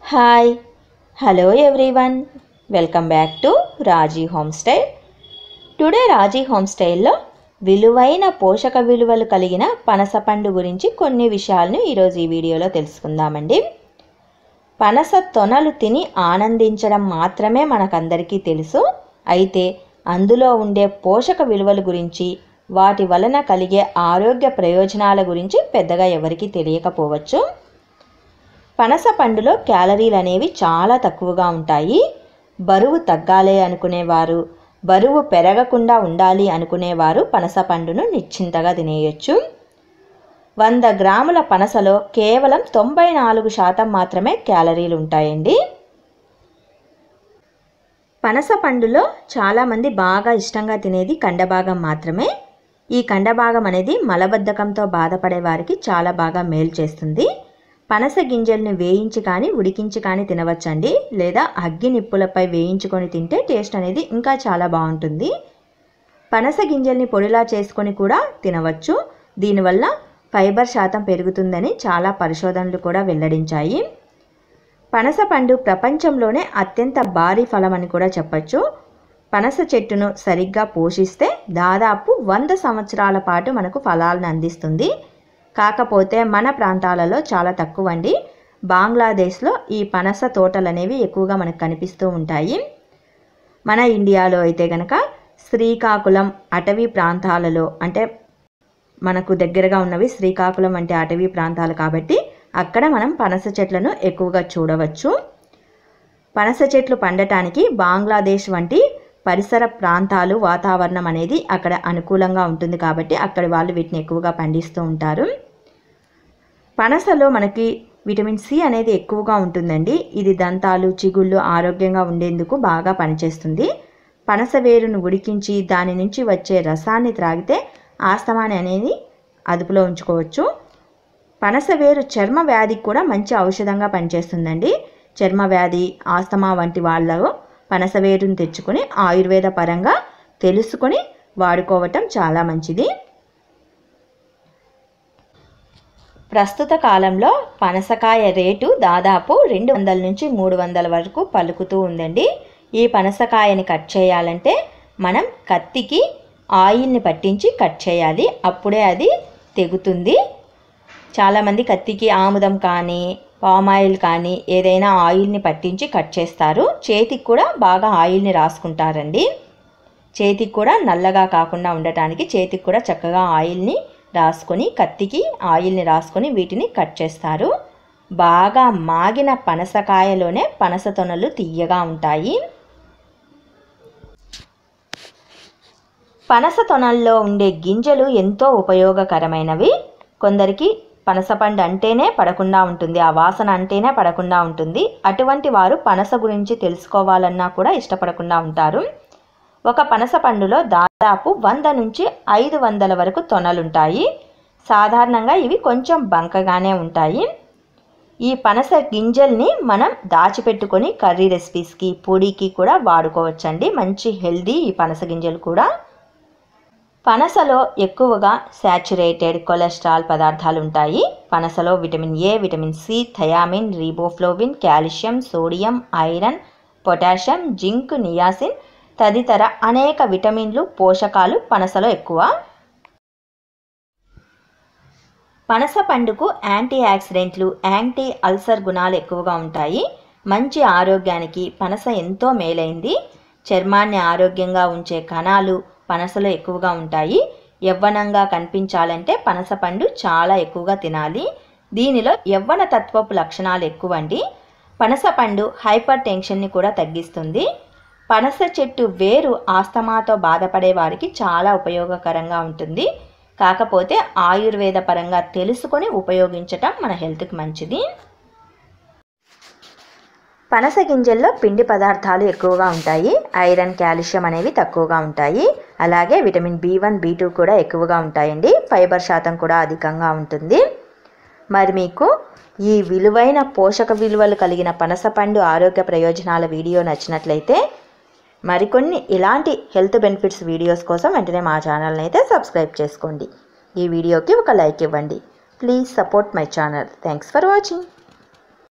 hi hello everyone welcome back to Raji home style today Raji home స్టైల్లో విలువైన పోషక విలువలు కలిగిన పనస పండు గురించి కొన్ని విషయాలను ఈరోజు ఈ వీడియోలో తెలుసుకుందామండి పనస తొనలు తిని ఆనందించడం మాత్రమే మనకందరికీ తెలుసు అయితే అందులో ఉండే పోషక విలువల గురించి వాటి వలన కలిగే ఆరోగ్య ప్రయోజనాల గురించి పెద్దగా ఎవరికీ తెలియకపోవచ్చు పనస పండులో క్యాలరీలు అనేవి చాలా తక్కువగా ఉంటాయి బరువు తగ్గాలి అనుకునేవారు బరువు పెరగకుండా ఉండాలి అనుకునేవారు పనస పండును నిశ్చింతగా తినేయొచ్చు వంద గ్రాముల పనసలో కేవలం తొంభై నాలుగు శాతం మాత్రమే క్యాలరీలు ఉంటాయండి పనస పండులో చాలామంది బాగా ఇష్టంగా తినేది కండభాగం మాత్రమే ఈ కండభాగం అనేది మలబద్ధకంతో బాధపడే వారికి చాలా బాగా మేలు చేస్తుంది పనస గింజల్ని వేయించి కానీ ఉడికించి కానీ తినవచ్చండి లేదా అగ్గి నిప్పులపై వేయించుకొని తింటే టేస్ట్ అనేది ఇంకా చాలా బాగుంటుంది పనస గింజల్ని పొడిలా చేసుకొని కూడా తినవచ్చు దీనివల్ల ఫైబర్ శాతం పెరుగుతుందని చాలా పరిశోధనలు కూడా వెల్లడించాయి పనస పండు ప్రపంచంలోనే అత్యంత భారీ ఫలం అని కూడా చెప్పచ్చు పనస చెట్టును సరిగ్గా పోషిస్తే దాదాపు వంద సంవత్సరాల పాటు మనకు ఫలాలను అందిస్తుంది కాకపోతే మన ప్రాంతాలలో చాలా తక్కువ అండి బంగ్లాదేశ్లో ఈ పనస తోటలు అనేవి ఎక్కువగా మనకు కనిపిస్తూ ఉంటాయి మన ఇండియాలో అయితే గనక శ్రీకాకుళం అటవీ ప్రాంతాలలో అంటే మనకు దగ్గరగా ఉన్నవి శ్రీకాకుళం వంటి అటవీ ప్రాంతాలు కాబట్టి అక్కడ మనం పనస చెట్లను ఎక్కువగా చూడవచ్చు పనస చెట్లు పండటానికి బంగ్లాదేశ్ వంటి పరిసర ప్రాంతాలు వాతావరణం అనేది అక్కడ అనుకూలంగా ఉంటుంది కాబట్టి అక్కడి వాళ్ళు వీటిని ఎక్కువగా పండిస్తూ ఉంటారు పనసలో మనకి విటమిన్ సి అనేది ఎక్కువగా ఉంటుందండి ఇది దంతాలు చిగుళ్ళు ఆరోగ్యంగా ఉండేందుకు బాగా పనిచేస్తుంది పనస వేరును ఉడికించి దాని నుంచి వచ్చే రసాన్ని త్రాగితే ఆస్తమాని అనేది అదుపులో ఉంచుకోవచ్చు పనస వేరు చర్మ వ్యాధికి కూడా మంచి ఔషధంగా పనిచేస్తుందండి చర్మ వ్యాధి ఆస్తమా వంటి వాళ్ళలో పనస వేరును తెచ్చుకొని ఆయుర్వేద పరంగా తెలుసుకొని వాడుకోవటం చాలా మంచిది ప్రస్తుత కాలంలో పనసకాయ రేటు దాదాపు రెండు వందల నుంచి మూడు వందల వరకు పలుకుతూ ఉందండి ఈ పనసకాయని కట్ చేయాలంటే మనం కత్తికి ఆయిల్ని పట్టించి కట్ చేయాలి అప్పుడే అది తెగుతుంది చాలామంది కత్తికి ఆముదం కానీ పామాయిల్ కానీ ఏదైనా ఆయిల్ని పట్టించి కట్ చేస్తారు చేతికి కూడా బాగా ఆయిల్ని రాసుకుంటారండి చేతికి కూడా నల్లగా కాకుండా ఉండటానికి చేతికి కూడా చక్కగా ఆయిల్ని రాసుకొని కత్తికి ఆయిల్ని రాసుకొని వీటిని కట్ చేస్తారు బాగా మాగిన పనసకాయలోనే పనస తొనలు తీయగా ఉంటాయి పనస తొనల్లో ఉండే గింజలు ఎంతో ఉపయోగకరమైనవి కొందరికి పనసపండు అంటేనే పడకుండా ఉంటుంది ఆ వాసన అంటేనే పడకుండా ఉంటుంది అటువంటి వారు పనస గురించి తెలుసుకోవాలన్నా కూడా ఇష్టపడకుండా ఉంటారు ఒక పనస పండులో దాదాపు వంద నుంచి ఐదు వందల వరకు తొనలుంటాయి సాధారణంగా ఇవి కొంచెం బంకగానే ఉంటాయి ఈ పనస గింజల్ని మనం దాచిపెట్టుకొని కర్రీ రెసిపీస్కి పొడికి కూడా వాడుకోవచ్చండి మంచి హెల్దీ ఈ పనస గింజలు కూడా పనసలో ఎక్కువగా శాచురేటెడ్ కొలెస్ట్రాల్ పదార్థాలు ఉంటాయి పనసలో vitamin A vitamin C thiamine riboflavin calcium sodium iron potassium zinc niacin తదితర అనేక విటమిన్లు పోషకాలు పనసలో ఎక్కువ పనస పండుకు యాంటీ ఆక్సిడెంట్లు యాంటీ అల్సర్ గుణాలు ఎక్కువగా ఉంటాయి మంచి ఆరోగ్యానికి పనస ఎంతో మేలైంది చర్మాన్ని ఆరోగ్యంగా ఉంచే కణాలు పనసలో ఎక్కువగా ఉంటాయి యవ్వనంగా కనిపించాలంటే పనస పండు చాలా ఎక్కువగా తినాలి దీనిలో యవ్వన తత్వపు లక్షణాలు ఎక్కువండి పనస పండు హైపర్ టెన్షన్ని కూడా తగ్గిస్తుంది పనస చెట్టు వేరు ఆస్తమాతో బాధపడే వారికి చాలా ఉపయోగకరంగా ఉంటుంది కాకపోతే ఆయుర్వేద పరంగా తెలుసుకొని ఉపయోగించటం మన హెల్త్కి మంచిది పనస గింజల్లో పిండి పదార్థాలు ఎక్కువగా ఉంటాయి ఐరన్ కాల్షియం అనేవి తక్కువగా ఉంటాయి అలాగే vitamin B one B two కూడా ఎక్కువగా ఉంటాయండి ఫైబర్ శాతం కూడా అధికంగా ఉంటుంది మరి మీకు ఈ విలువైన పోషక విలువలు కలిగిన పనసపండు ఆరోగ్య ప్రయోజనాల వీడియో నచ్చినట్లయితే మరికొన్ని ఇలాంటి హెల్త్ బెనిఫిట్స్ వీడియోస్ కోసం వెంటనే మా ఛానల్ని అయితే సబ్స్క్రైబ్ చేసుకోండి ఈ వీడియోకి ఒక లైక్ ఇవ్వండి please support my channel thanks for watching